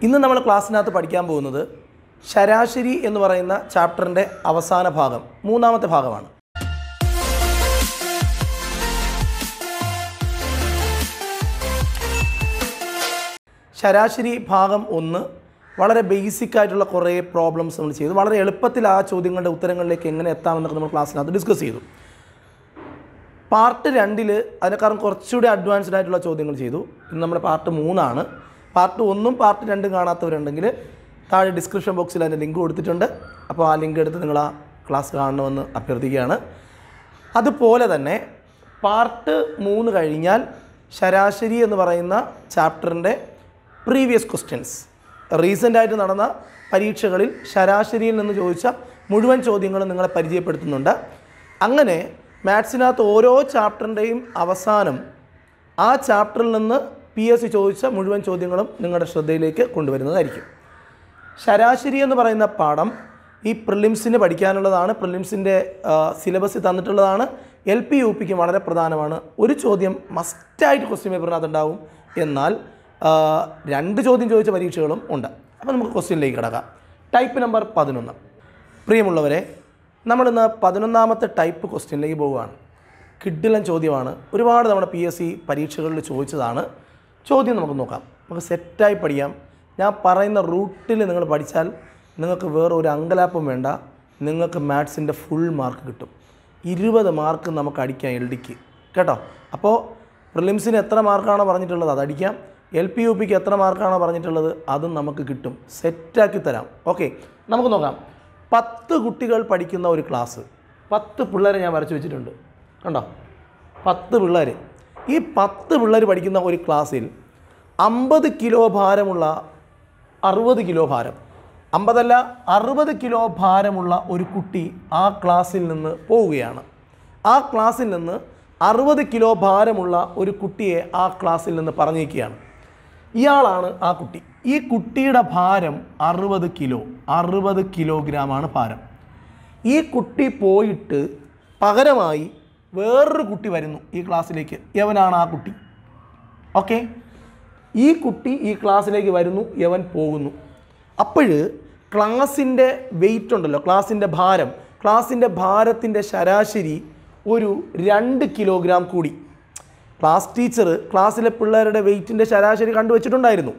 ഇന്ന് നമ്മൾ ക്ലാസ്സിനകത്ത് പഠിക്കാൻ പോകുന്നത് ശരാശരി എന്ന് പറയുന്ന ചാപ്റ്ററിൻ്റെ അവസാന ഭാഗം മൂന്നാമത്തെ ഭാഗമാണ് ശരാശരി ഭാഗം ഒന്ന് വളരെ ബേസിക് ആയിട്ടുള്ള കുറേ പ്രോബ്ലംസ് നമ്മൾ ചെയ്തു വളരെ എളുപ്പത്തിൽ ആ ചോദ്യങ്ങളുടെ ഉത്തരങ്ങളിലേക്ക് എങ്ങനെ എത്താമെന്നൊക്കെ നമ്മൾ ക്ലാസ്സിനകത്ത് ഡിസ്കസ് ചെയ്തു പാർട്ട് രണ്ടിൽ അതിനേക്കാളും കുറച്ചുകൂടി അഡ്വാൻസ്ഡ് ആയിട്ടുള്ള ചോദ്യങ്ങൾ ചെയ്തു ഇന്ന് നമ്മുടെ പാർട്ട് മൂന്നാണ് പാർട്ട് ഒന്നും പാർട്ട് രണ്ടും കാണാത്തവരുണ്ടെങ്കിൽ താഴെ ഡിസ്ക്രിപ്ഷൻ ബോക്സിൽ അതിൻ്റെ ലിങ്ക് കൊടുത്തിട്ടുണ്ട് അപ്പോൾ ആ ലിങ്ക് എടുത്ത് നിങ്ങൾ ആ ക്ലാസ് കാണണമെന്ന് അഭ്യർത്ഥിക്കുകയാണ് അതുപോലെ തന്നെ പാർട്ട് മൂന്ന് കഴിഞ്ഞാൽ ശരാശരി എന്ന് പറയുന്ന ചാപ്റ്ററിൻ്റെ പ്രീവിയസ് ക്വസ്റ്റ്യൻസ് റീസെൻ്റ് ആയിട്ട് നടന്ന പരീക്ഷകളിൽ ശരാശരിയിൽ നിന്ന് ചോദിച്ച മുഴുവൻ ചോദ്യങ്ങളും നിങ്ങളെ പരിചയപ്പെടുത്തുന്നുണ്ട് അങ്ങനെ മാത്സിനകത്ത് ഓരോ ചാപ്റ്ററിൻ്റെയും അവസാനം ആ ചാപ്റ്ററിൽ നിന്ന് പി എസ് സി ചോദിച്ച മുഴുവൻ ചോദ്യങ്ങളും നിങ്ങളുടെ ശ്രദ്ധയിലേക്ക് കൊണ്ടുവരുന്നതായിരിക്കും ശരാശരി എന്ന് പറയുന്ന പാഠം ഈ പ്രിലിംസിന് പഠിക്കാനുള്ളതാണ് പ്രിലിംസിൻ്റെ സിലബസ് തന്നിട്ടുള്ളതാണ് എൽ പി യു പിക്ക് വളരെ പ്രധാനമാണ് ഒരു ചോദ്യം മസ്റ്റായിട്ട് ക്വസ്റ്റ്യൻ പേപ്പറിനകത്ത് ഉണ്ടാവും എന്നാൽ ആ, രണ്ട് ചോദ്യം ചോദിച്ച പരീക്ഷകളും ഉണ്ട് അപ്പോൾ നമുക്ക് ക്വസ്റ്റ്യനിലേക്ക് കിടക്കാം ടൈപ്പ് നമ്പർ പതിനൊന്ന് പ്രിയമുള്ളവരെ നമ്മളിന്ന് പതിനൊന്നാമത്തെ ടൈപ്പ് ക്വസ്റ്റ്യനിലേക്ക് പോവുകയാണ് കിഡിലൻ ചോദ്യമാണ് ഒരുപാട് തവണ പി എസ് സി പരീക്ഷകളിൽ ചോദിച്ചതാണ് ചോദ്യം നമുക്ക് നോക്കാം നമുക്ക് സെറ്റായി പഠിക്കാം ഞാൻ പറയുന്ന റൂട്ടിൽ നിങ്ങൾ പഠിച്ചാൽ നിങ്ങൾക്ക് വേറെ ഒരു അങ്കലാപ്പും വേണ്ട നിങ്ങൾക്ക് മാത്സിൻ്റെ ഫുൾ മാർക്ക് കിട്ടും ഇരുപത് മാർക്ക് നമുക്ക് അടിക്കാം എൽ ഡിക്ക് കേട്ടോ അപ്പോൾ പ്രിലിംസിന് എത്ര മാർക്കാണോ പറഞ്ഞിട്ടുള്ളത് അത് അടിക്കാം എൽ പി യു പിക്ക് എത്ര മാർക്കാണോ പറഞ്ഞിട്ടുള്ളത് അതും നമുക്ക് കിട്ടും സെറ്റാക്കി തരാം ഓക്കെ നമുക്ക് നോക്കാം പത്ത് കുട്ടികൾ പഠിക്കുന്ന ഒരു ക്ലാസ് പത്ത് പിള്ളേരെ ഞാൻ വരച്ച് വെച്ചിട്ടുണ്ട് കണ്ടോ പത്ത് പിള്ളേർ ഈ പത്ത് പിള്ളേർ പഠിക്കുന്ന ഒരു ക്ലാസ്സിൽ അമ്പത് കിലോ ഭാരമുള്ള അറുപത് കിലോ ഭാരം അമ്പതല്ല അറുപത് കിലോ ഭാരമുള്ള ഒരു കുട്ടി ആ ക്ലാസ്സിൽ നിന്ന് പോവുകയാണ് ആ ക്ലാസ്സിൽ നിന്ന് അറുപത് കിലോ ഭാരമുള്ള ഒരു കുട്ടിയെ ആ ക്ലാസ്സിൽ നിന്ന് പറഞ്ഞേക്കുകയാണ് ഇയാളാണ് ആ കുട്ടി ഈ കുട്ടിയുടെ ഭാരം അറുപത് കിലോ അറുപത് കിലോഗ്രാമാണ് ഭാരം ഈ കുട്ടി പോയിട്ട് പകരമായി വേറൊരു കുട്ടി വരുന്നു ഈ ക്ലാസ്സിലേക്ക് യവനാണ് ആ കുട്ടി ഓക്കെ ഈ കുട്ടി ഈ ക്ലാസ്സിലേക്ക് വരുന്നു യവൻ പോകുന്നു അപ്പോൾ ക്ലാസ്സിൻ്റെ വെയിറ്റ് ഉണ്ടല്ലോ ക്ലാസ്സിൻ്റെ ഭാരം ക്ലാസ്സിൻ്റെ ഭാരത്തിൻ്റെ ശരാശരി ഒരു രണ്ട് കിലോഗ്രാം കൂടി ക്ലാസ് ടീച്ചർ ക്ലാസ്സിലെ പിള്ളേരുടെ വെയിറ്റിൻ്റെ ശരാശരി കണ്ടുവച്ചിട്ടുണ്ടായിരുന്നു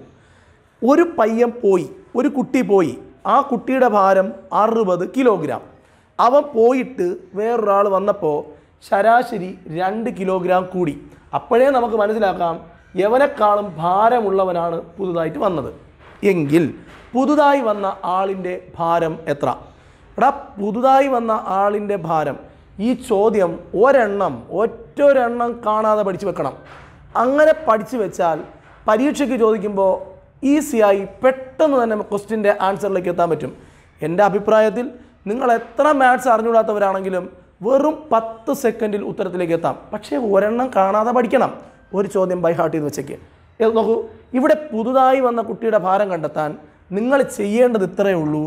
ഒരു പയ്യൻ പോയി ഒരു കുട്ടി പോയി ആ കുട്ടിയുടെ ഭാരം അറുപത് കിലോഗ്രാം അവൻ പോയിട്ട് വേറൊരാൾ വന്നപ്പോൾ ശരാശരി രണ്ട് കിലോഗ്രാം കൂടി അപ്പോഴേ നമുക്ക് മനസ്സിലാക്കാം യവനെക്കാളും ഭാരമുള്ളവനാണ് പുതുതായിട്ട് വന്നത് എങ്കിൽ പുതുതായി വന്ന ആളിൻ്റെ ഭാരം എത്ര എടാ പുതുതായി വന്ന ആളിൻ്റെ ഭാരം ഈ ചോദ്യം ഒരെണ്ണം ഒറ്റൊരെണ്ണം കാണാതെ പഠിച്ചു വെക്കണം അങ്ങനെ പഠിച്ചു വെച്ചാൽ പരീക്ഷയ്ക്ക് ചോദിക്കുമ്പോൾ ഈസിയായി പെട്ടെന്ന് തന്നെ ക്വസ്റ്റ്യൻ്റെ ആൻസറിലേക്ക് എത്താൻ പറ്റും എൻ്റെ അഭിപ്രായത്തിൽ നിങ്ങൾ എത്ര മാത്സ് അറിഞ്ഞുകൂടാത്തവരാണെങ്കിലും വെറും പത്ത് സെക്കൻഡിൽ ഉത്തരത്തിലേക്ക് എത്താം പക്ഷേ ഒരെണ്ണം കാണാതെ പഠിക്കണം ഒരു ചോദ്യം ബൈ ഹാർട്ട് ചെയ്ത് വെച്ചേക്ക് ഇത് നോക്കൂ ഇവിടെ പുതുതായി വന്ന കുട്ടിയുടെ ഭാരം കണ്ടെത്താൻ നിങ്ങൾ ചെയ്യേണ്ടത് ഇത്രയേ ഉള്ളൂ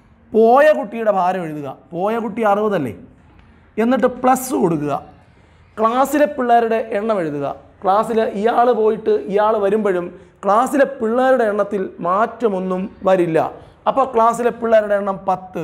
പോയ കുട്ടിയുടെ ഭാരം എഴുതുക പോയ കുട്ടി അറുപതല്ലേ എന്നിട്ട് പ്ലസ് കൊടുക്കുക ക്ലാസ്സിലെ പിള്ളേരുടെ എണ്ണം എഴുതുക ക്ലാസ്സിൽ ഇയാൾ പോയിട്ട് ഇയാൾ വരുമ്പോഴും ക്ലാസ്സിലെ പിള്ളേരുടെ എണ്ണത്തിൽ മാറ്റമൊന്നും വരില്ല അപ്പോൾ ക്ലാസ്സിലെ പിള്ളേരുടെ എണ്ണം പത്ത്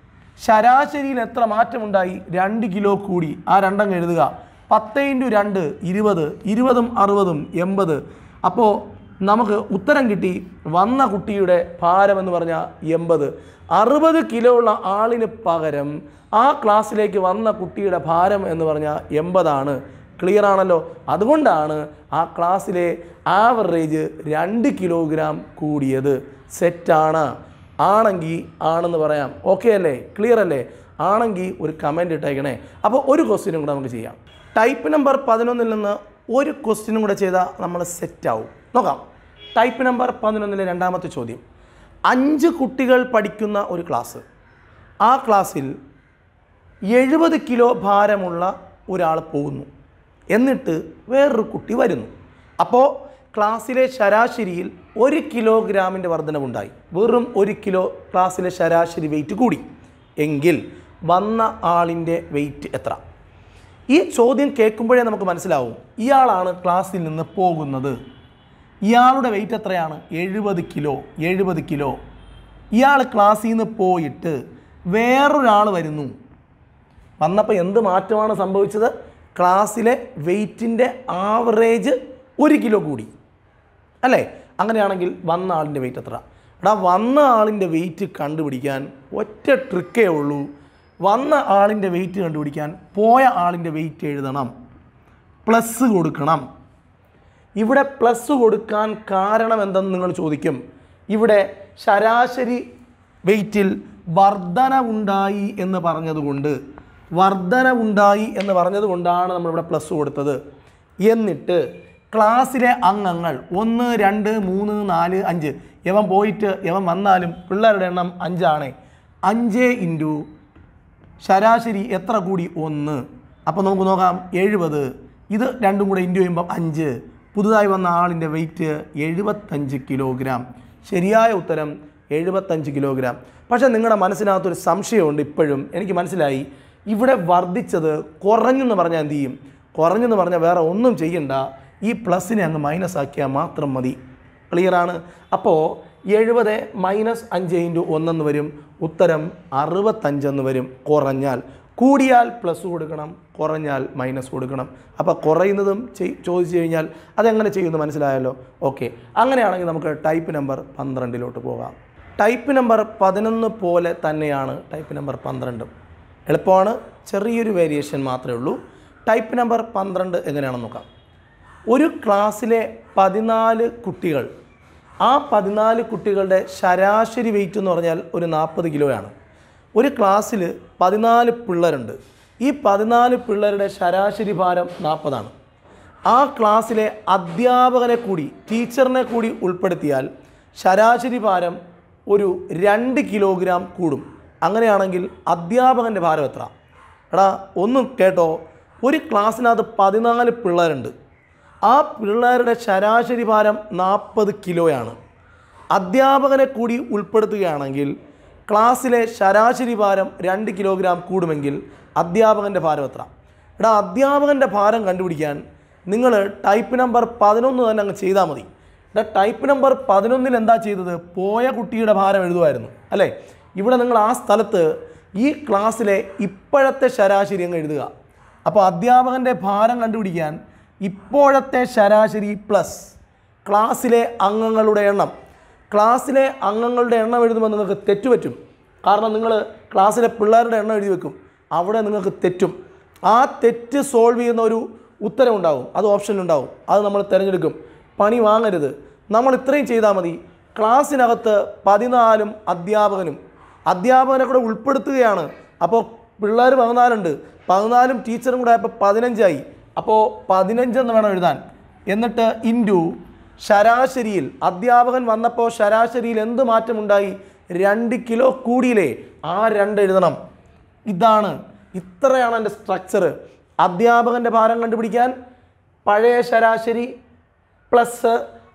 ശരാശരിയിൽ എത്ര മാറ്റമുണ്ടായി രണ്ട് കിലോ കൂടി ആ രണ്ടങ്ങ് എഴുതുക പത്ത് ഇൻറ്റു രണ്ട് ഇരുപത് ഇരുപതും അറുപതും എൺപത് അപ്പോൾ നമുക്ക് ഉത്തരം കിട്ടി വന്ന കുട്ടിയുടെ ഭാരം എന്ന് പറഞ്ഞാൽ എൺപത് അറുപത് കിലോ ഉള്ള ആളിന് പകരം ആ ക്ലാസ്സിലേക്ക് വന്ന കുട്ടിയുടെ ഭാരം എന്ന് പറഞ്ഞാൽ എൺപതാണ് ക്ലിയർ ആണല്ലോ അതുകൊണ്ടാണ് ആ ക്ലാസ്സിലെ ആവറേജ് രണ്ട് കിലോഗ്രാം കൂടിയത് സെറ്റാണ് ആണെങ്കിൽ ആണെന്ന് പറയാം ഓക്കെ അല്ലേ ക്ലിയർ അല്ലേ ആണെങ്കിൽ ഒരു കമൻറ്റ് ഇട്ടേക്കണേ അപ്പോൾ ഒരു ക്വസ്റ്റ്യനും കൂടെ നമുക്ക് ചെയ്യാം ടൈപ്പ് നമ്പർ പതിനൊന്നിൽ നിന്ന് ഒരു ക്വസ്റ്റ്യനും കൂടെ ചെയ്താൽ നമ്മൾ സെറ്റാവും നോക്കാം ടൈപ്പ് നമ്പർ പതിനൊന്നിലെ രണ്ടാമത്തെ ചോദ്യം അഞ്ച് കുട്ടികൾ പഠിക്കുന്ന ഒരു ക്ലാസ് ആ ക്ലാസ്സിൽ എഴുപത് കിലോ ഭാരമുള്ള ഒരാൾ പോകുന്നു എന്നിട്ട് വേറൊരു കുട്ടി വരുന്നു അപ്പോൾ ക്ലാസ്സിലെ ശരാശരിയിൽ ഒരു കിലോഗ്രാമിൻ്റെ വർധനവുണ്ടായി വെറും ഒരു കിലോ ക്ലാസ്സിലെ ശരാശരി വെയിറ്റ് കൂടി എങ്കിൽ വന്ന ആളിൻ്റെ വെയിറ്റ് എത്ര ഈ ചോദ്യം കേൾക്കുമ്പോഴേ നമുക്ക് മനസ്സിലാവും ഇയാളാണ് ക്ലാസ്സിൽ നിന്ന് പോകുന്നത് ഇയാളുടെ വെയിറ്റ് എത്രയാണ് എഴുപത് കിലോ എഴുപത് കിലോ ഇയാൾ ക്ലാസ്സിൽ നിന്ന് പോയിട്ട് വേറൊരാൾ വരുന്നു വന്നപ്പോൾ എന്ത് മാറ്റമാണ് സംഭവിച്ചത് ക്ലാസ്സിലെ വെയിറ്റിൻ്റെ ആവറേജ് ഒരു കിലോ കൂടി അല്ലേ അങ്ങനെയാണെങ്കിൽ വന്ന ആളിൻ്റെ വെയിറ്റ് എത്ര എടാ വന്ന ആളിൻ്റെ വെയിറ്റ് കണ്ടുപിടിക്കാൻ ഒറ്റ ട്രിക്കേ ഉള്ളൂ വന്ന ആളിൻ്റെ വെയിറ്റ് കണ്ടുപിടിക്കാൻ പോയ ആളിൻ്റെ വെയിറ്റ് എഴുതണം പ്ലസ് കൊടുക്കണം ഇവിടെ പ്ലസ് കൊടുക്കാൻ കാരണം എന്തെന്ന് നിങ്ങൾ ചോദിക്കും ഇവിടെ ശരാശരി വെയിറ്റിൽ വർധനവുണ്ടായി എന്ന് പറഞ്ഞതുകൊണ്ട് വർധനവുണ്ടായി എന്ന് പറഞ്ഞതുകൊണ്ടാണ് നമ്മളിവിടെ പ്ലസ് കൊടുത്തത് എന്നിട്ട് ക്ലാസ്സിലെ അംഗങ്ങൾ ഒന്ന് രണ്ട് മൂന്ന് നാല് അഞ്ച് ഇവൻ പോയിട്ട് ഇവൻ വന്നാലും പിള്ളേരുടെ എണ്ണം അഞ്ചാണ് അഞ്ച് ഇൻറ്റു ശരാശരി എത്ര കൂടി ഒന്ന് അപ്പോൾ നമുക്ക് നോക്കാം എഴുപത് ഇത് രണ്ടും കൂടെ ഇൻറ്റു ചെയ്യുമ്പോൾ അഞ്ച് പുതുതായി വന്ന ആളിൻ്റെ വെയിറ്റ് എഴുപത്തഞ്ച് കിലോഗ്രാം ശരിയായ ഉത്തരം എഴുപത്തഞ്ച് കിലോഗ്രാം പക്ഷേ നിങ്ങളുടെ മനസ്സിനകത്തൊരു സംശയമുണ്ട് ഇപ്പോഴും എനിക്ക് മനസ്സിലായി ഇവിടെ വർദ്ധിച്ചത് കുറഞ്ഞെന്ന് പറഞ്ഞാൽ എന്ത് ചെയ്യും കുറഞ്ഞെന്ന് പറഞ്ഞാൽ വേറെ ഒന്നും ചെയ്യണ്ട ഈ പ്ലസിനെ അങ്ങ് മൈനസ് ആക്കിയാൽ മാത്രം മതി ക്ലിയറാണ് അപ്പോൾ എഴുപത് മൈനസ് അഞ്ച് ഇൻറ്റു ഒന്നെന്ന് വരും ഉത്തരം അറുപത്തഞ്ചെന്ന് വരും കുറഞ്ഞാൽ കൂടിയാൽ പ്ലസ് കൊടുക്കണം കുറഞ്ഞാൽ മൈനസ് കൊടുക്കണം അപ്പോൾ കുറയുന്നതും ചെയ് ചോദിച്ചു കഴിഞ്ഞാൽ അതെങ്ങനെ ചെയ്യുമെന്ന് മനസ്സിലായല്ലോ ഓക്കെ അങ്ങനെയാണെങ്കിൽ നമുക്ക് ടൈപ്പ് നമ്പർ പന്ത്രണ്ടിലോട്ട് പോകാം ടൈപ്പ് നമ്പർ പതിനൊന്ന് പോലെ തന്നെയാണ് ടൈപ്പ് നമ്പർ പന്ത്രണ്ടും എളുപ്പമാണ് ചെറിയൊരു വേരിയേഷൻ മാത്രമേ ഉള്ളൂ ടൈപ്പ് നമ്പർ പന്ത്രണ്ട് എങ്ങനെയാണെന്ന് നോക്കാം ഒരു ക്ലാസ്സിലെ പതിനാല് കുട്ടികൾ ആ പതിനാല് കുട്ടികളുടെ ശരാശരി വെയിറ്റ് എന്ന് പറഞ്ഞാൽ ഒരു നാൽപ്പത് കിലോയാണ് ഒരു ക്ലാസ്സിൽ പതിനാല് പിള്ളേരുണ്ട് ഈ പതിനാല് പിള്ളേരുടെ ശരാശരി ഭാരം നാൽപ്പതാണ് ആ ക്ലാസ്സിലെ അധ്യാപകനെ കൂടി ടീച്ചറിനെ കൂടി ഉൾപ്പെടുത്തിയാൽ ശരാശരി ഭാരം ഒരു രണ്ട് കിലോഗ്രാം കൂടും അങ്ങനെയാണെങ്കിൽ അധ്യാപകൻ്റെ ഭാരം എത്ര എടാ ഒന്നും കേട്ടോ ഒരു ക്ലാസ്സിനകത്ത് പതിനാല് പിള്ളേരുണ്ട് ആ പിള്ളേരുടെ ശരാശരി ഭാരം നാൽപ്പത് കിലോയാണ് അധ്യാപകനെ കൂടി ഉൾപ്പെടുത്തുകയാണെങ്കിൽ ക്ലാസ്സിലെ ശരാശരി ഭാരം രണ്ട് കിലോഗ്രാം കൂടുമെങ്കിൽ അധ്യാപകൻ്റെ ഭാരം എത്ര എടാ അധ്യാപകൻ്റെ ഭാരം കണ്ടുപിടിക്കാൻ നിങ്ങൾ ടൈപ്പ് നമ്പർ പതിനൊന്ന് തന്നെ അങ്ങ് ചെയ്താൽ മതി എടാ ടൈപ്പ് നമ്പർ പതിനൊന്നിൽ എന്താ ചെയ്തത് പോയ കുട്ടിയുടെ ഭാരം എഴുതുമായിരുന്നു അല്ലേ ഇവിടെ നിങ്ങൾ ആ സ്ഥലത്ത് ഈ ക്ലാസ്സിലെ ഇപ്പോഴത്തെ ശരാശരി അങ്ങ് എഴുതുക അപ്പോൾ അധ്യാപകൻ്റെ ഭാരം കണ്ടുപിടിക്കാൻ ഇപ്പോഴത്തെ ശരാശരി പ്ലസ് ക്ലാസ്സിലെ അംഗങ്ങളുടെ എണ്ണം ക്ലാസ്സിലെ അംഗങ്ങളുടെ എണ്ണം എഴുതുമ്പോൾ നിങ്ങൾക്ക് തെറ്റുപറ്റും കാരണം നിങ്ങൾ ക്ലാസ്സിലെ പിള്ളേരുടെ എണ്ണം എഴുതി വെക്കും അവിടെ നിങ്ങൾക്ക് തെറ്റും ആ തെറ്റ് സോൾവ് ചെയ്യുന്ന ഒരു ഉത്തരം ഉണ്ടാവും അത് ഓപ്ഷനിലുണ്ടാവും അത് നമ്മൾ തിരഞ്ഞെടുക്കും പണി വാങ്ങരുത് നമ്മൾ ഇത്രയും ചെയ്താൽ മതി ക്ലാസ്സിനകത്ത് പതിനാലും അധ്യാപകനും അധ്യാപകനെ കൂടെ ഉൾപ്പെടുത്തുകയാണ് അപ്പോൾ പിള്ളേർ പതിനാലുണ്ട് പതിനാലും ടീച്ചറും കൂടെ ആയപ്പോൾ പതിനഞ്ചായി അപ്പോൾ പതിനഞ്ചെന്ന് വേണം എഴുതാൻ എന്നിട്ട് ഇൻറ്റു ശരാശരിയിൽ അധ്യാപകൻ വന്നപ്പോൾ ശരാശരിയിൽ എന്ത് മാറ്റമുണ്ടായി രണ്ട് കിലോ കൂടിയില്ലേ ആ രണ്ട് എഴുതണം ഇതാണ് ഇത്രയാണ് എൻ്റെ സ്ട്രക്ചർ അധ്യാപകൻ്റെ ഭാരം കണ്ടുപിടിക്കാൻ പഴയ ശരാശരി പ്ലസ്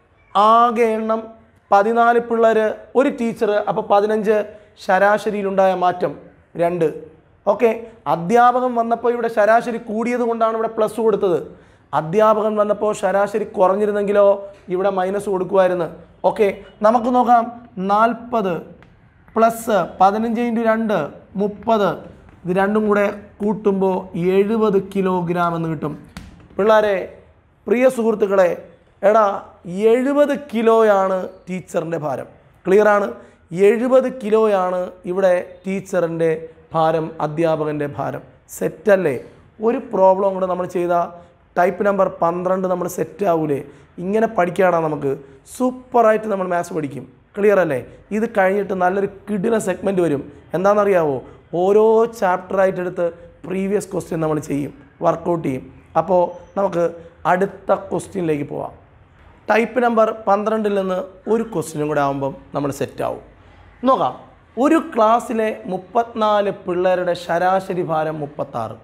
ആകെ എണ്ണം പതിനാല് പിള്ളേർ ഒരു ടീച്ചർ അപ്പോൾ പതിനഞ്ച് ശരാശരിയിലുണ്ടായ മാറ്റം രണ്ട് ഓക്കെ അധ്യാപകൻ വന്നപ്പോൾ ഇവിടെ ശരാശരി കൂടിയത് കൊണ്ടാണ് ഇവിടെ പ്ലസ് കൊടുത്തത് അധ്യാപകൻ വന്നപ്പോൾ ശരാശരി കുറഞ്ഞിരുന്നെങ്കിലോ ഇവിടെ മൈനസ് കൊടുക്കുമായിരുന്നു ഓക്കെ നമുക്ക് നോക്കാം നാൽപ്പത് പ്ലസ് പതിനഞ്ച് ഇൻറ്റു രണ്ട് മുപ്പത് ഇത് രണ്ടും കൂടെ കൂട്ടുമ്പോൾ എഴുപത് കിലോഗ്രാം എന്ന് കിട്ടും പിള്ളേരെ പ്രിയ സുഹൃത്തുക്കളെ എടാ എഴുപത് കിലോയാണ് ടീച്ചറിൻ്റെ ഭാരം ക്ലിയറാണ് എഴുപത് കിലോയാണ് ഇവിടെ ടീച്ചറിൻ്റെ ഭാരം അധ്യാപകൻ്റെ ഭാരം സെറ്റല്ലേ ഒരു പ്രോബ്ലം കൂടെ നമ്മൾ ചെയ്ത ടൈപ്പ് നമ്പർ പന്ത്രണ്ട് നമ്മൾ സെറ്റ് ആവൂലേ ഇങ്ങനെ പഠിക്കാടാ നമുക്ക് സൂപ്പറായിട്ട് നമ്മൾ മാത്സ് പഠിക്കും ക്ലിയർ അല്ലേ ഇത് കഴിഞ്ഞിട്ട് നല്ലൊരു കിടില സെഗ്മെൻറ്റ് വരും എന്താണെന്നറിയാവോ ഓരോ ചാപ്റ്ററായിട്ട് എടുത്ത് പ്രീവിയസ് ക്വസ്റ്റ്യൻ നമ്മൾ ചെയ്യും വർക്കൗട്ട് ചെയ്യും അപ്പോൾ നമുക്ക് അടുത്ത ക്വസ്റ്റ്യനിലേക്ക് പോവാം ടൈപ്പ് നമ്പർ പന്ത്രണ്ടിൽ നിന്ന് ഒരു ക്വസ്റ്റ്യനും കൂടെ ആകുമ്പം നമ്മൾ സെറ്റാവും നോക്കാം ഒരു ക്ലാസ്സിലെ മുപ്പത്തിനാല് പിള്ളേരുടെ ശരാശരി ഭാരം മുപ്പത്താറ്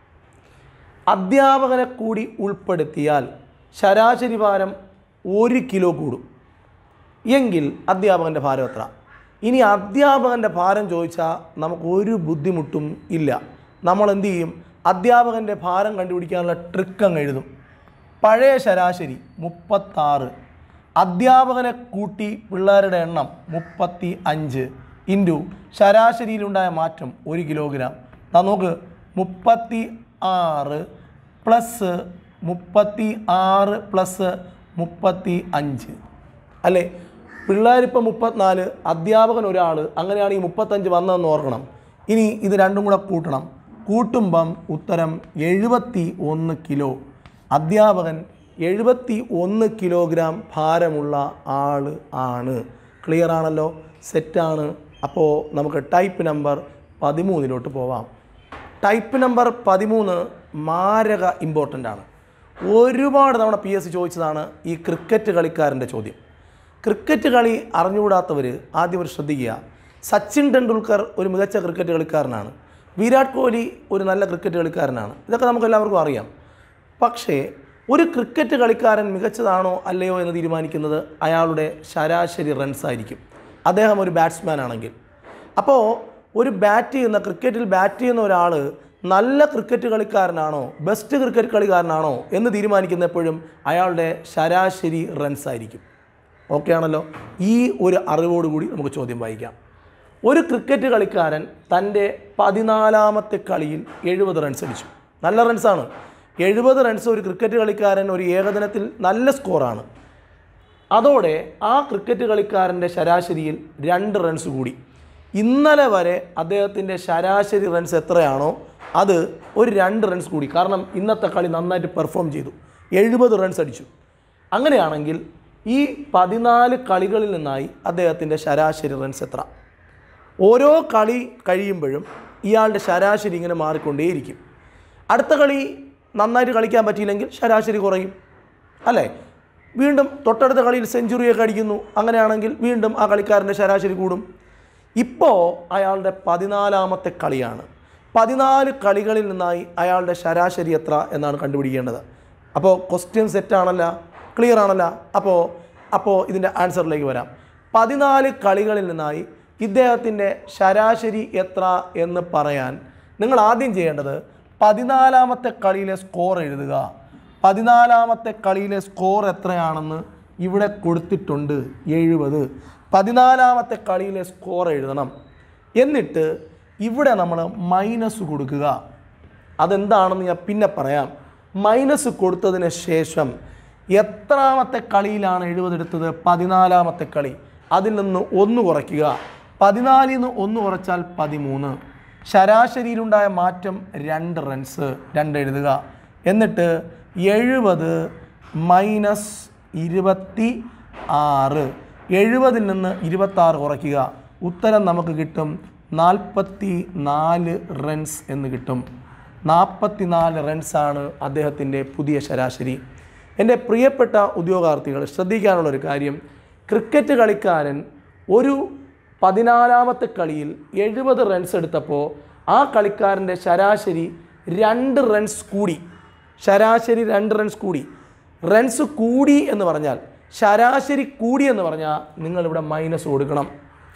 അധ്യാപകനെ കൂടി ഉൾപ്പെടുത്തിയാൽ ശരാശരി ഭാരം ഒരു കിലോ കൂടും എങ്കിൽ അധ്യാപകൻ്റെ ഭാരം എത്ര ഇനി അധ്യാപകൻ്റെ ഭാരം ചോദിച്ചാൽ നമുക്ക് ഒരു ബുദ്ധിമുട്ടും ഇല്ല നമ്മൾ എന്ത് ചെയ്യും അധ്യാപകൻ്റെ ഭാരം കണ്ടുപിടിക്കാനുള്ള ട്രിക്ക് അങ്ങ് എഴുതും പഴയ ശരാശരി മുപ്പത്താറ് അധ്യാപകനെ കൂട്ടി പിള്ളേരുടെ എണ്ണം മുപ്പത്തി അഞ്ച് ഇൻറ്റു ശരാശരിയിലുണ്ടായ മാറ്റം ഒരു കിലോഗ്രാം ദാ നോക്ക് മുപ്പത്തി ആറ് പ്ലസ് മുപ്പത്തി ആറ് പ്ലസ് മുപ്പത്തി അഞ്ച് അല്ലേ പിള്ളേരിപ്പോൾ മുപ്പത്തിനാല് അധ്യാപകൻ ഒരാൾ അങ്ങനെയാണ് ഈ മുപ്പത്തഞ്ച് വന്നതെന്ന് ഓർക്കണം ഇനി ഇത് രണ്ടും കൂടെ കൂട്ടണം കൂട്ടുമ്പം ഉത്തരം എഴുപത്തി ഒന്ന് കിലോ അധ്യാപകൻ എഴുപത്തി ഒന്ന് കിലോഗ്രാം ഭാരമുള്ള ആൾ ആണ് ക്ലിയർ ആണല്ലോ സെറ്റാണ് അപ്പോൾ നമുക്ക് ടൈപ്പ് നമ്പർ പതിമൂന്നിലോട്ട് പോവാം ടൈപ്പ് നമ്പർ പതിമൂന്ന് മാരക ഇമ്പോർട്ടൻ്റ് ആണ് ഒരുപാട് തവണ പി എസ് സി ചോദിച്ചതാണ് ഈ ക്രിക്കറ്റ് കളിക്കാരൻ്റെ ചോദ്യം ക്രിക്കറ്റ് കളി അറിഞ്ഞുകൂടാത്തവർ ആദ്യം ഒരു ശ്രദ്ധിക്കുക സച്ചിൻ ടെണ്ടുൽക്കർ ഒരു മികച്ച ക്രിക്കറ്റ് കളിക്കാരനാണ് വിരാട് കോഹ്ലി ഒരു നല്ല ക്രിക്കറ്റ് കളിക്കാരനാണ് ഇതൊക്കെ നമുക്ക് എല്ലാവർക്കും അറിയാം പക്ഷേ ഒരു ക്രിക്കറ്റ് കളിക്കാരൻ മികച്ചതാണോ അല്ലയോ എന്ന് തീരുമാനിക്കുന്നത് അയാളുടെ ശരാശരി റൺസ് ആയിരിക്കും അദ്ദേഹം ഒരു ബാറ്റ്സ്മാൻ ആണെങ്കിൽ അപ്പോൾ ഒരു ബാറ്റ് ചെയ്യുന്ന ക്രിക്കറ്റിൽ ബാറ്റ് ചെയ്യുന്ന ഒരാൾ നല്ല ക്രിക്കറ്റ് കളിക്കാരനാണോ ബെസ്റ്റ് ക്രിക്കറ്റ് കളിക്കാരനാണോ എന്ന് തീരുമാനിക്കുന്ന എപ്പോഴും അയാളുടെ ശരാശരി റൺസ് ആയിരിക്കും ഓക്കെ ആണല്ലോ ഈ ഒരു അറിവോടുകൂടി നമുക്ക് ചോദ്യം വായിക്കാം ഒരു ക്രിക്കറ്റ് കളിക്കാരൻ തൻ്റെ പതിനാലാമത്തെ കളിയിൽ എഴുപത് റൺസ് അടിച്ചു നല്ല റൺസാണ് എഴുപത് റൺസ് ഒരു ക്രിക്കറ്റ് കളിക്കാരൻ ഒരു ഏകദിനത്തിൽ നല്ല സ്കോറാണ് അതോടെ ആ ക്രിക്കറ്റ് കളിക്കാരൻ്റെ ശരാശരിയിൽ രണ്ട് റൺസ് കൂടി ഇന്നലെ വരെ അദ്ദേഹത്തിൻ്റെ ശരാശരി റൺസ് എത്രയാണോ അത് ഒരു രണ്ട് റൺസ് കൂടി കാരണം ഇന്നത്തെ കളി നന്നായിട്ട് പെർഫോം ചെയ്തു എഴുപത് റൺസ് അടിച്ചു അങ്ങനെയാണെങ്കിൽ ഈ പതിനാല് കളികളിൽ നിന്നായി അദ്ദേഹത്തിൻ്റെ ശരാശരി റൺസ് എത്ര ഓരോ കളി കഴിയുമ്പോഴും ഇയാളുടെ ശരാശരി ഇങ്ങനെ മാറിക്കൊണ്ടേയിരിക്കും അടുത്ത കളി നന്നായിട്ട് കളിക്കാൻ പറ്റിയില്ലെങ്കിൽ ശരാശരി കുറയും അല്ലേ വീണ്ടും തൊട്ടടുത്ത കളിയിൽ സെഞ്ചുറിയൊക്കെ അടിക്കുന്നു അങ്ങനെയാണെങ്കിൽ വീണ്ടും ആ കളിക്കാരൻ്റെ ശരാശരി കൂടും ഇപ്പോൾ അയാളുടെ പതിനാലാമത്തെ കളിയാണ് പതിനാല് കളികളിൽ നിന്നായി അയാളുടെ ശരാശരി എത്ര എന്നാണ് കണ്ടുപിടിക്കേണ്ടത് അപ്പോൾ ക്വസ്റ്റ്യൻ സെറ്റാണല്ല ക്ലിയർ ആണല്ല അപ്പോൾ അപ്പോൾ ഇതിൻ്റെ ആൻസറിലേക്ക് വരാം പതിനാല് കളികളിൽ നിന്നായി ഇദ്ദേഹത്തിൻ്റെ ശരാശരി എത്ര എന്ന് പറയാൻ നിങ്ങൾ ആദ്യം ചെയ്യേണ്ടത് പതിനാലാമത്തെ കളിയിലെ സ്കോർ എഴുതുക പതിനാലാമത്തെ കളിയിലെ സ്കോർ എത്രയാണെന്ന് ഇവിടെ കൊടുത്തിട്ടുണ്ട് എഴുപത് പതിനാലാമത്തെ കളിയിലെ സ്കോർ എഴുതണം എന്നിട്ട് ഇവിടെ നമ്മൾ മൈനസ് കൊടുക്കുക അതെന്താണെന്ന് ഞാൻ പിന്നെ പറയാം മൈനസ് കൊടുത്തതിന് ശേഷം എത്രാമത്തെ കളിയിലാണ് എഴുപതെടുത്തത് പതിനാലാമത്തെ കളി അതിൽ നിന്ന് ഒന്ന് കുറയ്ക്കുക പതിനാലിൽ നിന്ന് ഒന്ന് കുറച്ചാൽ പതിമൂന്ന് ശരാശരിയിലുണ്ടായ മാറ്റം രണ്ട് റൺസ് രണ്ട് എഴുതുക എന്നിട്ട് എഴുപത് മൈനസ് ഇരുപത്തി ആറ് എഴുപതിൽ നിന്ന് ഇരുപത്താറ് കുറയ്ക്കുക ഉത്തരം നമുക്ക് കിട്ടും നാൽപ്പത്തി നാല് റൺസ് എന്ന് കിട്ടും നാൽപ്പത്തിനാല് റൺസാണ് അദ്ദേഹത്തിൻ്റെ പുതിയ ശരാശരി എൻ്റെ പ്രിയപ്പെട്ട ഉദ്യോഗാർത്ഥികൾ ശ്രദ്ധിക്കാനുള്ളൊരു കാര്യം ക്രിക്കറ്റ് കളിക്കാരൻ ഒരു പതിനാലാമത്തെ കളിയിൽ എഴുപത് റൺസ് എടുത്തപ്പോൾ ആ കളിക്കാരൻ്റെ ശരാശരി രണ്ട് റൺസ് കൂടി ശരാശരി രണ്ട് റൺസ് കൂടി റൺസ് കൂടി എന്ന് പറഞ്ഞാൽ ശരാശരി കൂടി എന്ന് പറഞ്ഞാൽ നിങ്ങളിവിടെ മൈനസ് കൊടുക്കണം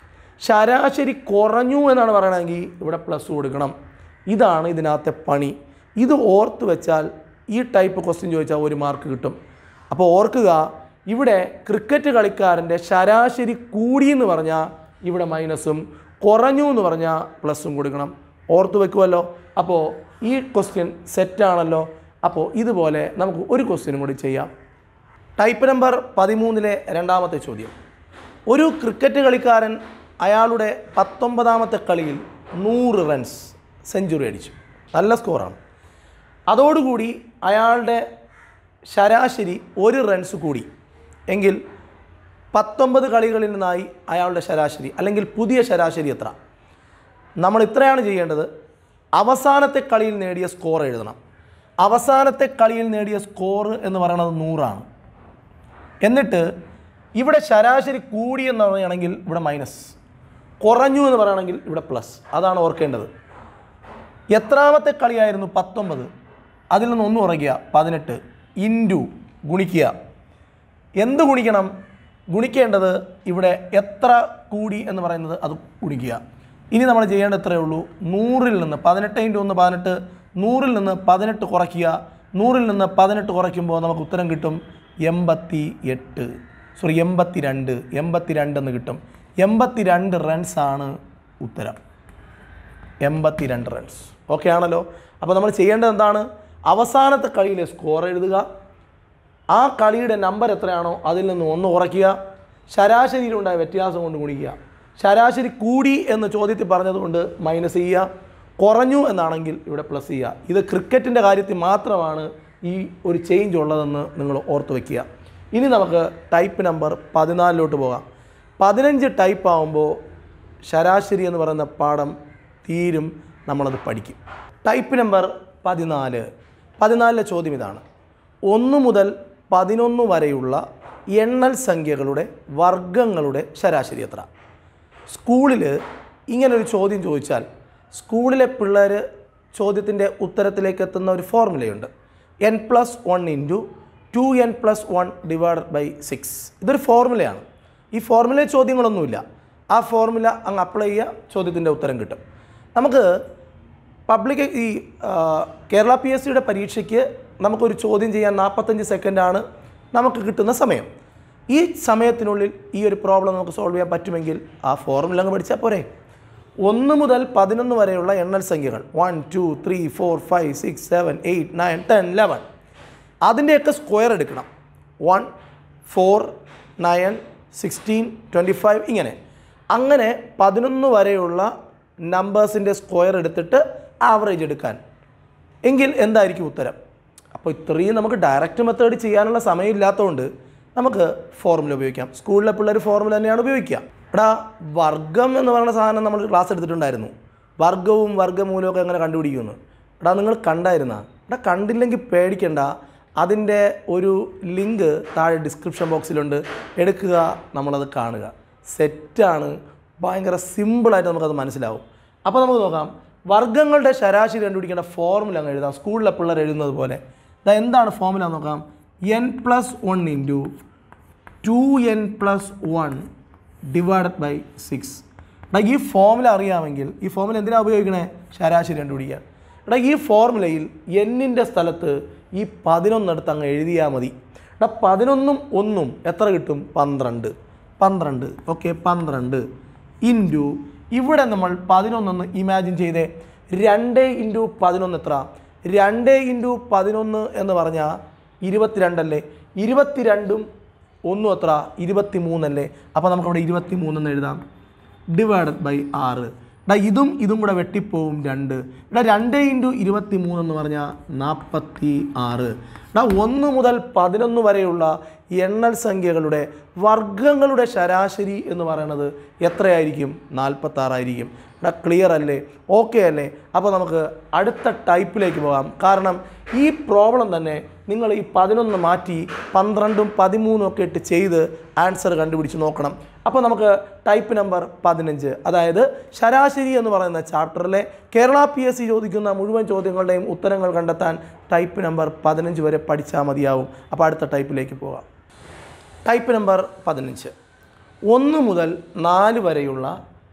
ശരാശരി കുറഞ്ഞു എന്നാണ് പറയണമെങ്കിൽ ഇവിടെ പ്ലസ് കൊടുക്കണം ഇതാണ് ഇതിനകത്തെ പണി ഇത് ഓർത്ത് വെച്ചാൽ ഈ ടൈപ്പ് ക്വസ്റ്റ്യൻ ചോദിച്ചാൽ ഒരു മാർക്ക് കിട്ടും അപ്പോൾ ഓർക്കുക ഇവിടെ ക്രിക്കറ്റ് കളിക്കാരൻ്റെ ശരാശരി കൂടി എന്ന് പറഞ്ഞാൽ ഇവിടെ മൈനസും കുറഞ്ഞു എന്ന് പറഞ്ഞാൽ പ്ലസും കൊടുക്കണം ഓർത്ത് വെക്കുമല്ലോ അപ്പോൾ ഈ ക്വസ്റ്റ്യൻ സെറ്റാണല്ലോ അപ്പോൾ ഇതുപോലെ നമുക്ക് ഒരു ക്വസ്റ്റ്യനും കൂടി ചെയ്യാം ടൈപ്പ് നമ്പർ പതിമൂന്നിലെ രണ്ടാമത്തെ ചോദ്യം ഒരു ക്രിക്കറ്റ് കളിക്കാരൻ അയാളുടെ പത്തൊമ്പതാമത്തെ കളിയിൽ നൂറ് റൺസ് സെഞ്ചുറി അടിച്ചു നല്ല സ്കോറാണ് അതോടുകൂടി അയാളുടെ ശരാശരി ഒരു റൺസ് കൂടി എങ്കിൽ പത്തൊമ്പത് കളികളിൽ നിന്നായി അയാളുടെ ശരാശരി അല്ലെങ്കിൽ പുതിയ ശരാശരി എത്ര നമ്മൾ ഇത്രയാണ് ചെയ്യേണ്ടത് അവസാനത്തെ കളിയിൽ നേടിയ സ്കോർ എഴുതണം അവസാനത്തെ കളിയിൽ നേടിയ സ്കോർ എന്ന് പറയുന്നത് നൂറാണ് എന്നിട്ട് ഇവിടെ ശരാശരി കൂടി എന്ന് പറയുകയാണെങ്കിൽ ഇവിടെ മൈനസ് കുറഞ്ഞു എന്ന് പറയുകയാണെങ്കിൽ ഇവിടെ പ്ലസ് അതാണ് ഓർക്കേണ്ടത് എത്രാമത്തെ കളിയായിരുന്നു പത്തൊമ്പത് അതിൽ നിന്ന് ഒന്ന് കുറയ്ക്കുക പതിനെട്ട് ഇൻറ്റു ഗുണിക്കുക എന്ത് ഗുണിക്കണം ഗുണിക്കേണ്ടത് ഇവിടെ എത്ര കൂടി എന്ന് പറയുന്നത് അത് ഗുണിക്കുക ഇനി നമ്മൾ ചെയ്യേണ്ടത് ഇത്രയേ ഉള്ളൂ നൂറിൽ നിന്ന് പതിനെട്ട് ഇൻറ്റു ഒന്ന് പതിനെട്ട് നൂറിൽ നിന്ന് പതിനെട്ട് കുറയ്ക്കുക നൂറിൽ നിന്ന് പതിനെട്ട് കുറയ്ക്കുമ്പോൾ നമുക്ക് ഉത്തരം കിട്ടും എൺപത്തി എട്ട് സോറി എൺപത്തി രണ്ട് എൺപത്തി രണ്ട് എന്ന് കിട്ടും എൺപത്തി രണ്ട് റൺസാണ് ഉത്തരം എൺപത്തി രണ്ട് റൺസ് ഓക്കെ ആണല്ലോ അപ്പോൾ നമ്മൾ ചെയ്യേണ്ടത് എന്താണ് അവസാനത്തെ കളിയിലെ സ്കോർ എഴുതുക ആ കളിയുടെ നമ്പർ എത്രയാണോ അതിൽ നിന്ന് ഒന്ന് കുറയ്ക്കുക ശരാശരിയിലുണ്ടായ വ്യത്യാസം കൊണ്ട് ഗുണിക്കുക ശരാശരി കൂടി എന്ന് ചോദ്യത്തിൽ പറഞ്ഞതുകൊണ്ട് മൈനസ് ചെയ്യുക കുറഞ്ഞു എന്നാണെങ്കിൽ ഇവിടെ പ്ലസ് ചെയ്യുക ഇത് ക്രിക്കറ്റിൻ്റെ കാര്യത്തിൽ മാത്രമാണ് ഈ ഒരു ചേഞ്ച് ഉള്ളതെന്ന് നിങ്ങൾ ഓർത്ത് വയ്ക്കുക ഇനി നമുക്ക് ടൈപ്പ് നമ്പർ പതിനാലിലോട്ട് പോകാം പതിനഞ്ച് ടൈപ്പ് ആകുമ്പോൾ ശരാശരി എന്ന് പറയുന്ന പാഠം തീരും നമ്മളത് പഠിക്കും ടൈപ്പ് നമ്പർ പതിനാല് പതിനാലിലെ ചോദ്യം ഇതാണ് ഒന്ന് മുതൽ പതിനൊന്ന് വരെയുള്ള എണ്ണൽ സംഖ്യകളുടെ വർഗങ്ങളുടെ ശരാശരി എത്ര സ്കൂളിൽ ഇങ്ങനൊരു ചോദ്യം ചോദിച്ചാൽ സ്കൂളിലെ പിള്ളേർ ചോദ്യത്തിൻ്റെ ഉത്തരത്തിലേക്ക് എത്തുന്ന ഒരു ഫോർമുലയുണ്ട് n plus one into two n plus one divided by six ഇതൊരു ഫോർമുലയാണ് ഈ ഫോർമുലയിൽ ചോദ്യങ്ങളൊന്നുമില്ല ആ ഫോർമുല അങ്ങ് അപ്ലൈ ചെയ്യുക ചോദ്യത്തിൻ്റെ ഉത്തരം കിട്ടും നമുക്ക് പബ്ലിക് ഈ ആ, കേരള പി എസ് സിയുടെ പരീക്ഷയ്ക്ക് നമുക്കൊരു ചോദ്യം ചെയ്യാൻ നാൽപ്പത്തഞ്ച് സെക്കൻഡാണ് നമുക്ക് കിട്ടുന്ന സമയം ഈ സമയത്തിനുള്ളിൽ ഈ ഒരു പ്രോബ്ലം നമുക്ക് സോൾവ് ചെയ്യാൻ പറ്റുമെങ്കിൽ ആ ഫോർമുല അങ്ങ് പഠിച്ചാൽ പോരെ ഒന്ന് മുതൽ പതിനൊന്ന് വരെയുള്ള എണ്ണൽ സംഖ്യകൾ one two three four five six seven eight nine ten eleven അതിൻ്റെയൊക്കെ സ്ക്വയർ എടുക്കണം one four nine sixteen twenty five ഇങ്ങനെ അങ്ങനെ പതിനൊന്ന് വരെയുള്ള നമ്പേഴ്സിൻ്റെ സ്ക്വയർ എടുത്തിട്ട് ആവറേജ് എടുക്കാൻ എങ്കിൽ എന്തായിരിക്കും ഉത്തരം അപ്പോൾ ഇത്രയും നമുക്ക് ഡയറക്റ്റ് മെത്തേഡ് ചെയ്യാനുള്ള സമയമില്ലാത്തതുകൊണ്ട് നമുക്ക് ഫോർമുല ഉപയോഗിക്കാം സ്കൂളിലെ പിള്ളേർ ഫോർമുല തന്നെയാണ് ഉപയോഗിക്കുക എടാ വർഗം എന്ന് പറയുന്ന സാധനം നമ്മൾ ക്ലാസ് എടുത്തിട്ടുണ്ടായിരുന്നു വർഗവും വർഗമൂലവും ഒക്കെ എങ്ങനെ കണ്ടുപിടിക്കുന്നു എടാ നിങ്ങൾ കണ്ടായിരുന്ന എടാ കണ്ടില്ലെങ്കിൽ പേടിക്കണ്ട അതിൻ്റെ ഒരു ലിങ്ക് താഴെ ഡിസ്ക്രിപ്ഷൻ ബോക്സിലുണ്ട് എടുക്കുക നമ്മളത് കാണുക സെറ്റാണ് ഭയങ്കര സിമ്പിളായിട്ട് നമുക്കത് മനസ്സിലാവും അപ്പോൾ നമുക്ക് നോക്കാം വർഗ്ഗങ്ങളുടെ ശരാശരി കണ്ടുപിടിക്കേണ്ട ഫോർമുല അങ്ങ് എഴുതാം സ്കൂളിലെ പിള്ളേർ എഴുതുന്നത് പോലെ ഇതാ എന്താണ് ഫോർമുല എന്ന് നോക്കാം n plus one into two n plus one divided by six എടാ ഈ ഫോർമുല അറിയാമെങ്കിൽ ഈ ഫോർമുല എന്തിനാണ് ഉപയോഗിക്കണേ ശരാശരി കണ്ടുപിടിക്കാൻ എടാ ഈ ഫോർമുലയിൽ എന്നിൻ്റെ സ്ഥലത്ത് ഈ പതിനൊന്നെടുത്ത് അങ്ങ് എഴുതിയാൽ മതി എടാ പതിനൊന്നും ഒന്നും എത്ര കിട്ടും പന്ത്രണ്ട് പന്ത്രണ്ട് ഓക്കെ പന്ത്രണ്ട് ഇൻറ്റു ഇവിടെ നമ്മൾ പതിനൊന്നൊന്ന് ഇമാജിൻ ചെയ്തേ രണ്ട് ഇൻറ്റു പതിനൊന്ന് എത്ര രണ്ട് ഇൻറ്റു പതിനൊന്ന് എന്ന് പറഞ്ഞാൽ ഇരുപത്തിരണ്ടല്ലേ ഇരുപത്തിരണ്ടും ഒന്നും എത്ര ഇരുപത്തി മൂന്നല്ലേ അപ്പോൾ നമുക്കവിടെ ഇരുപത്തി മൂന്നെന്ന് എഴുതാം ഡിവൈഡഡ് ബൈ ആറ് എടാ ഇതും ഇതും കൂടെ വെട്ടിപ്പോവും രണ്ട് എടാ രണ്ട് ഇൻറ്റു ഇരുപത്തി മൂന്നെന്ന് പറഞ്ഞാൽ നാൽപ്പത്തി ആറ് എടാ ഒന്ന് മുതൽ പതിനൊന്ന് വരെയുള്ള എണ്ണൽ സംഖ്യകളുടെ വർഗങ്ങളുടെ ശരാശരി എന്ന് പറയുന്നത് എത്രയായിരിക്കും നാൽപ്പത്താറായിരിക്കും എടാ ക്ലിയർ അല്ലേ ഓക്കെ അല്ലേ അപ്പോൾ നമുക്ക് അടുത്ത ടൈപ്പിലേക്ക് പോകാം കാരണം ഈ പ്രോബ്ലം തന്നെ നിങ്ങൾ ഈ പതിനൊന്ന് മാറ്റി പന്ത്രണ്ടും പതിമൂന്നും ഒക്കെ ഇട്ട് ചെയ്ത് ആൻസർ കണ്ടുപിടിച്ച് നോക്കണം അപ്പോൾ നമുക്ക് ടൈപ്പ് നമ്പർ പതിനഞ്ച് അതായത് ശരാശരി എന്ന് പറയുന്ന ചാപ്റ്ററിലെ കേരള പി എസ് സി ചോദിക്കുന്ന മുഴുവൻ ചോദ്യങ്ങളുടെയും ഉത്തരങ്ങൾ കണ്ടെത്താൻ ടൈപ്പ് നമ്പർ പതിനഞ്ച് വരെ പഠിച്ചാൽ മതിയാവും അപ്പോൾ അടുത്ത ടൈപ്പിലേക്ക് പോകാം ടൈപ്പ് നമ്പർ പതിനഞ്ച് ഒന്ന് മുതൽ നാല് വരെയുള്ള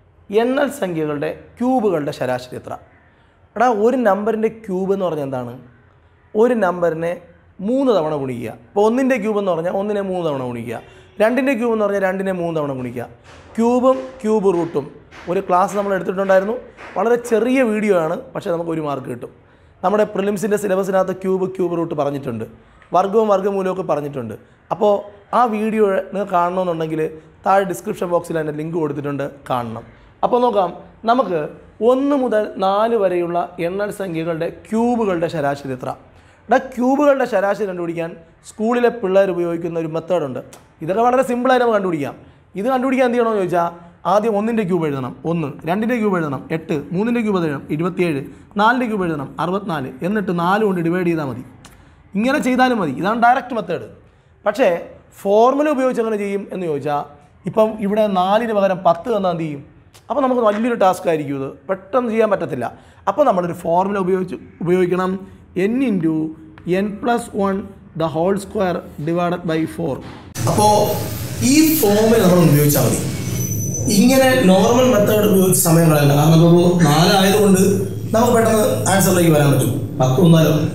എണ്ണൽ സംഖ്യകളുടെ ക്യൂബുകളുടെ ശരാശരി എത്ര എടാ ഒരു നമ്പറിൻ്റെ ക്യൂബ് എന്ന് പറഞ്ഞാൽ എന്താണ് ഒരു നമ്പറിനെ മൂന്ന് തവണ ഗുണിക്കുക ഇപ്പോൾ ഒന്നിൻ്റെ ക്യൂബ് എന്ന് പറഞ്ഞാൽ ഒന്നിനെ മൂന്ന് തവണ ഗുണിക്കുക രണ്ടിൻ്റെ ക്യൂബ് എന്ന് പറഞ്ഞാൽ രണ്ടിനെ മൂന്ന് തവണ ഗുണിക്കുക ക്യൂബും ക്യൂബ് റൂട്ടും ഒരു ക്ലാസ് നമ്മൾ എടുത്തിട്ടുണ്ടായിരുന്നു വളരെ ചെറിയ വീഡിയോ ആണ് പക്ഷേ നമുക്ക് ഒരു മാർക്ക് കിട്ടും നമ്മുടെ പ്രിലിംസിൻ്റെ സിലബസിനകത്ത് ക്യൂബ് ക്യൂബ് റൂട്ട് പറഞ്ഞിട്ടുണ്ട് വർഗവും വർഗ്ഗമൂലവും ഒക്കെ പറഞ്ഞിട്ടുണ്ട് അപ്പോൾ ആ വീഡിയോ നിങ്ങൾ കാണണമെന്നുണ്ടെങ്കിൽ താഴെ ഡിസ്ക്രിപ്ഷൻ ബോക്സിൽ അതിൻ്റെ ലിങ്ക് കൊടുത്തിട്ടുണ്ട് കാണണം അപ്പോൾ നോക്കാം നമുക്ക് ഒന്ന് മുതൽ നാല് വരെയുള്ള എണ്ണൽ സംഖ്യകളുടെ ക്യൂബുകളുടെ ശരാശരി എത്ര ഇവിടെ ക്യൂബുകളുടെ ശരാശരി കണ്ടുപിടിക്കാൻ സ്കൂളിലെ പിള്ളേർ ഉപയോഗിക്കുന്ന ഒരു മെത്തേഡുണ്ട് ഇതൊക്കെ വളരെ സിമ്പിളായിട്ട് നമുക്ക് കണ്ടുപിടിക്കാം ഇത് കണ്ടുപിടിക്കാൻ എന്ത് ചെയ്യണമെന്ന് ചോദിച്ചാൽ ആദ്യം ഒന്നിൻ്റെ ക്യൂബ് എഴുതണം ഒന്ന് രണ്ടിൻ്റെ ക്യൂബ് എഴുതണം എട്ട് മൂന്നിൻ്റെ ക്യൂബ് എഴുതണം ഇരുപത്തിയേഴ് നാലിൻ്റെ ക്യൂബ് എഴുതണം അറുപത്തിനാല് എന്നിട്ട് നാല് കൊണ്ട് ഡിവൈഡ് ചെയ്താൽ മതി ഇങ്ങനെ ചെയ്താലും മതി ഇതാണ് ഡയറക്റ്റ് മെത്തേഡ് പക്ഷേ ഫോർമുല ഉപയോഗിച്ച് എങ്ങനെ ചെയ്യും എന്ന് ചോദിച്ചാൽ ഇപ്പം ഇവിടെ നാലിന് പകരം പത്ത് തന്നാൽ എന്ത് ചെയ്യും അപ്പോൾ നമുക്ക് വലിയൊരു ടാസ്ക് ആയിരിക്കും ഇത് പെട്ടെന്ന് ചെയ്യാൻ പറ്റത്തില്ല അപ്പോൾ നമ്മളൊരു ഫോർമുല ഉപയോഗിച്ച് ഉപയോഗിക്കണം n into n plus one the whole square divided by four അപ്പോൾ ഈ ഫോർമുല നമ്മൾ ഉപയോഗിച്ചാൽ മതി ഇങ്ങനെ നോർമൽ മെത്തേഡ് ഉപയോഗിച്ച് സമയം കളയണ്ട കാരണം ഇപ്പോൾ നാലായതുകൊണ്ട് നമുക്ക് പെട്ടെന്ന് ആൻസറിലേക്ക് വരാൻ പറ്റും പത്ത് ഒന്നാലോ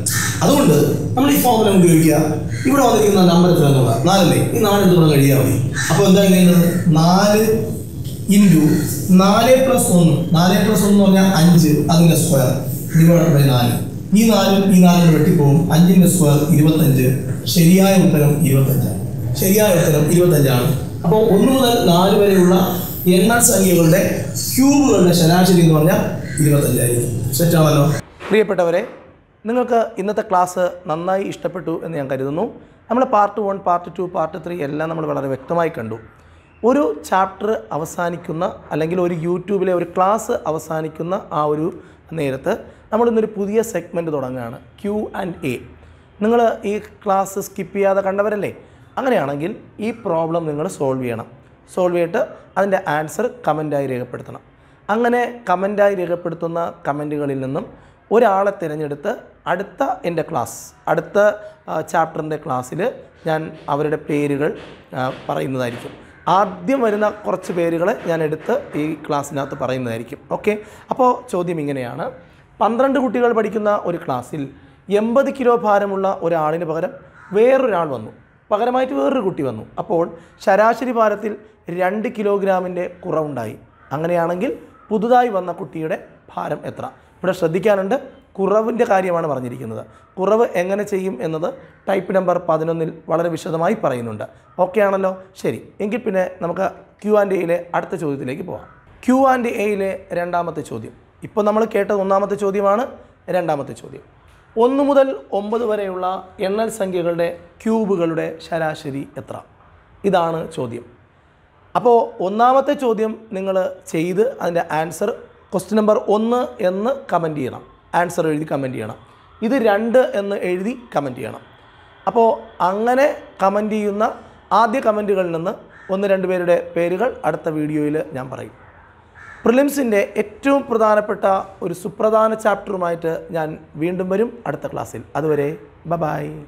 അതുകൊണ്ട് നമ്മൾ ഈ ഫോമുല ഉപയോഗിക്കുക ഇവിടെ വന്നിരിക്കുന്ന നമ്പർ എത്ര എന്നുള്ള നാലല്ലേ ഈ നാല് എടുത്ത് നമ്മൾ കഴിയാൽ മതി അപ്പോൾ എന്താ ചെയ്യുന്നത് നാല് ഇൻറ്റു നാല് പ്ലസ് ഒന്ന് നാല് പ്ലസ് ഒന്ന് എന്ന് പറഞ്ഞാൽ അഞ്ച് അതിൻ്റെ സ്ക്വയർ ഡിവൈഡ് ബൈ നാല് ഈ നാലും ഈ നാലും വെട്ടിപ്പോകും അഞ്ചിൻ്റെ സ്ക്വയർ ഇരുപത്തഞ്ച് ശരിയായ ഉത്തരം ഇരുപത്തഞ്ചാണ് ശരിയായ ഉത്തരം ഇരുപത്തഞ്ചാണ് അപ്പോൾ ഒന്ന് മുതൽ നാല് വരെയുള്ള എണ്ണ സംഖ്യകളുടെ ക്യൂബുകളുടെ ശരാശരി എന്ന് പറഞ്ഞാൽ ഇരുപത്തഞ്ചായിരിക്കും സെറ്റാണല്ലോ പ്രിയപ്പെട്ടവരെ നിങ്ങൾക്ക് ഇന്നത്തെ ക്ലാസ് നന്നായി ഇഷ്ടപ്പെട്ടു എന്ന് ഞാൻ കരുതുന്നു നമ്മൾ part one part two part three എല്ലാം നമ്മൾ വളരെ വ്യക്തമായി കണ്ടു ഒരു ചാപ്റ്റർ അവസാനിക്കുന്ന അല്ലെങ്കിൽ ഒരു യൂട്യൂബിലെ ഒരു ക്ലാസ് അവസാനിക്കുന്ന ആ ഒരു നേരത്ത് നമ്മളിന്നൊരു പുതിയ സെഗ്മെൻറ്റ് തുടങ്ങുകയാണ് ക്യൂ ആൻഡ് എ നിങ്ങൾ ഈ ക്ലാസ് സ്കിപ്പ് ചെയ്യാതെ കണ്ടവരല്ലേ അങ്ങനെയാണെങ്കിൽ ഈ പ്രോബ്ലം നിങ്ങൾ സോൾവ് ചെയ്യണം സോൾവ് ചെയ്തിട്ട് അതിൻ്റെ ആൻസർ കമൻറ്റായി രേഖപ്പെടുത്തണം അങ്ങനെ കമൻറ്റായി രേഖപ്പെടുത്തുന്ന കമൻറ്റുകളിൽ നിന്നും ഒരാളെ തിരഞ്ഞെടുത്ത് അടുത്ത എൻ്റെ ക്ലാസ് അടുത്ത ചാപ്റ്ററിൻ്റെ ക്ലാസ്സിൽ ഞാൻ അവരുടെ പേരുകൾ ആ, പറയുന്നതായിരിക്കും ആദ്യം വരുന്ന കുറച്ച് പേരുകൾ ഞാൻ എടുത്ത് ഈ ക്ലാസ്സിനകത്ത് പറയുന്നതായിരിക്കും ഓക്കെ അപ്പോൾ ചോദ്യം ഇങ്ങനെയാണ് പന്ത്രണ്ട് കുട്ടികൾ പഠിക്കുന്ന ഒരു ക്ലാസ്സിൽ എൺപത് കിലോ ഭാരമുള്ള ഒരാളിന് പകരം വേറൊരാൾ വന്നു പകരമായിട്ട് വേറൊരു കുട്ടി വന്നു അപ്പോൾ ശരാശരി ഭാരത്തിൽ രണ്ട് കിലോഗ്രാമിൻ്റെ കുറവുണ്ടായി അങ്ങനെയാണെങ്കിൽ പുതുതായി വന്ന കുട്ടിയുടെ ഭാരം എത്ര ഇവിടെ ശ്രദ്ധിക്കാനുണ്ട് കുറവിൻ്റെ കാര്യമാണ് പറഞ്ഞിരിക്കുന്നത് കുറവ് എങ്ങനെ ചെയ്യും എന്നത് ടൈപ്പ് നമ്പർ പതിനൊന്നിൽ വളരെ വിശദമായി പറയുന്നുണ്ട് ഓക്കെ ആണല്ലോ ശരി എങ്കിൽ പിന്നെ നമുക്ക് ക്യു ആൻഡ് എയിലെ അടുത്ത ചോദ്യത്തിലേക്ക് പോകാം ക്യു ആൻഡ് എയിലെ രണ്ടാമത്തെ ചോദ്യം ഇപ്പോൾ നമ്മൾ കേട്ടത് ഒന്നാമത്തെ ചോദ്യമാണ് രണ്ടാമത്തെ ചോദ്യം ഒന്ന് മുതൽ ഒമ്പത് വരെയുള്ള എണ്ണൽ സംഖ്യകളുടെ ക്യൂബുകളുടെ ശരാശരി എത്ര ഇതാണ് ചോദ്യം അപ്പോൾ ഒന്നാമത്തെ ചോദ്യം നിങ്ങൾ ചെയ്ത് അതിൻ്റെ ആൻസർ ക്വസ്റ്റ്യൻ നമ്പർ ഒന്ന് എന്ന് കമൻറ്റ് ചെയ്യണം ആൻസർ എഴുതി കമൻറ്റ് ചെയ്യണം ഇത് രണ്ട് എന്ന് എഴുതി കമൻറ്റ് ചെയ്യണം അപ്പോൾ അങ്ങനെ കമൻറ്റ് ചെയ്യുന്ന ആദ്യ കമൻറ്റുകളിൽ നിന്ന് ഒന്ന് രണ്ട് പേരുടെ പേരുകൾ അടുത്ത വീഡിയോയിൽ ഞാൻ പറയും പ്രിലിംസിൻ്റെ ഏറ്റവും പ്രധാനപ്പെട്ട ഒരു സുപ്രധാന ചാപ്റ്ററുമായിട്ട് ഞാൻ വീണ്ടും വരും അടുത്ത ക്ലാസ്സിൽ അതുവരെ ബ ബായ്